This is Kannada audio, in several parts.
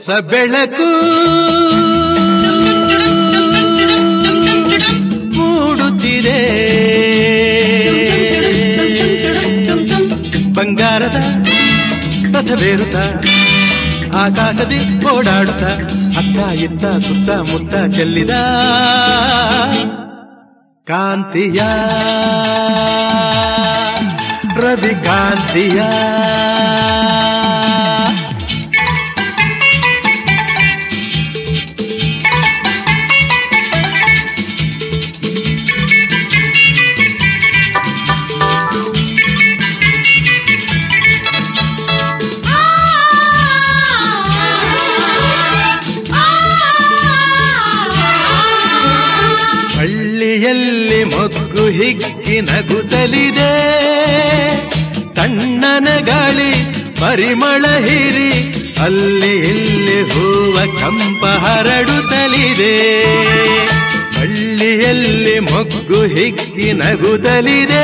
ಹೊಸ ಬೆಳಕು ಮೂಡುತ್ತಿದೆ ಬಂಗಾರದ ರಥವೇರುತ್ತ ಆಕಾಶದಿ ಓಡಾಡುತ್ತ ಅತ್ತ ಇತ್ತ ಸುತ್ತ ಮುತ್ತ ಚೆಲ್ಲಿದ ಕಾಂತಿಯ ರವಿ ಕಾಂತಿಯ ಹಳ್ಳಿಯಲ್ಲಿ ಮೊಗ್ಗು ಹಿಗ್ಗಿ ನಗುತ್ತಲಿದೆ ತಣ್ಣನ ಗಾಳಿ ಪರಿಮಳ ಹಿರಿ ಅಲ್ಲಿ ಇಲ್ಲಿ ಹೂವ ಕಂಪ ಹರಡುತ್ತಲಿದೆ ಹಳ್ಳಿಯಲ್ಲಿ ಮೊಗ್ಗು ಹಿಗ್ಗಿ ನಗುತ್ತಲಿದೆ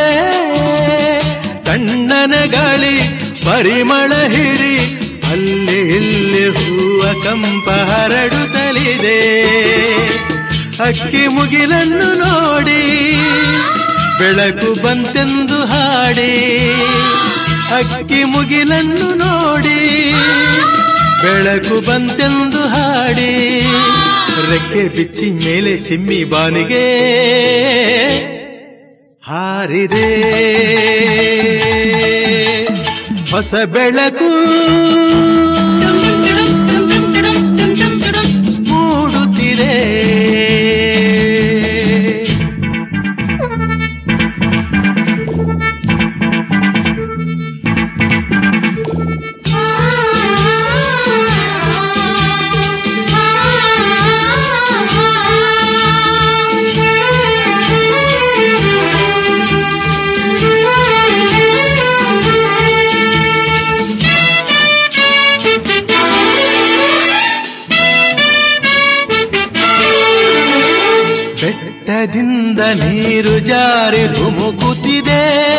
ತಣ್ಣನ ಗಾಳಿ ಪರಿಮಳ ಹಿರಿ ಅಲ್ಲಿ ಇಲ್ಲಿ ಹೂವ ಕಂಪ ಹರಡುತ್ತಲಿದೆ ಅಕ್ಕಿ ಮುಗಿಲನ್ನು ನೋಡಿ ಬೆಳಕು ಬಂತೆಂದು ಹಾಡಿ ಅಕ್ಕಿ ಮುಗಿಲನ್ನು ನೋಡಿ ಬೆಳಕು ಬಂತೆಂದು ಹಾಡಿ ರೆಕ್ಕೆ ಬಿಚ್ಚಿ ಮೇಲೆ ಚಿಮ್ಮಿ ಬಾನಿಗೆ ಹಾರಿದೆ ಹೊಸ ಬೆಳಕು ಮೂಡುತ್ತಿದೆ ಬೆಟ್ಟದಿಂದ ನೀರು ಜಾರಿ ಧುಮುಕುತ್ತಿದೆ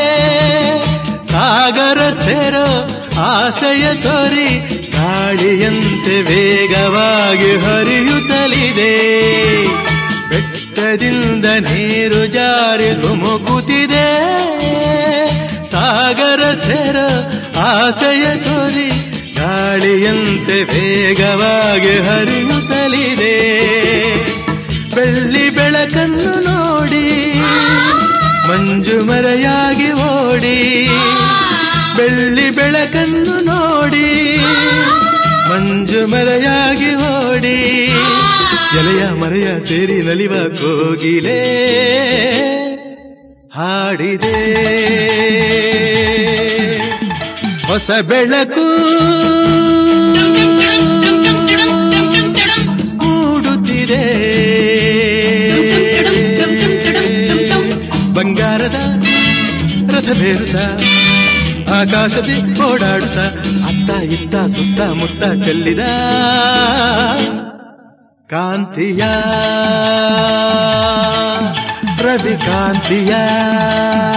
ಸಾಗರ ಸೇರೋ ಆಸೆಯ ತೊರಿ ಗಾಳಿಯಂತೆ ವೇಗವಾಗಿ ಹರಿಯುತ್ತಲಿದೆ ಬೆಟ್ಟದಿಂದ ನೀರು ಜಾರಿ ಧುಮುಕುತ್ತಿದೆ ಸಾಗರ ಸೇರೋ ಆಸೆಯ ತೊರಿ ಗಾಳಿಯಂತೆ ವೇಗವಾಗಿ ಹರಿಯುತ್ತಲಿದೆ ಬೆಳ್ಳಿ ಬೆಳಕನ್ನು ನೋಡಿ ಮಂಜು ಮರೆಯಾಗಿ ಓಡಿ ಬೆಳ್ಳಿ ಬೆಳಕನ್ನು ನೋಡಿ ಮಂಜು ಮರೆಯಾಗಿ ಓಡಿ ಎಲೆಯ ಮರೆಯ ಸೇರಿ ನಲಿವ ಕೋಗಿಲೆ ಹಾಡಿದೆ ಹೊಸ ಬೆಳಕು ಮೂಡುತ್ತಿದೆ ಬಂಗಾರದ ರಥವೇರುತ್ತ ಆಕಾಶದಿ ಓಡಾಡುತ್ತ ಅತ್ತ ಇತ್ತ ಸುತ್ತ ಮುತ್ತ ಚೆಲ್ಲಿದ ಕಾಂತಿಯ ರವಿ ಕಾಂತಿಯ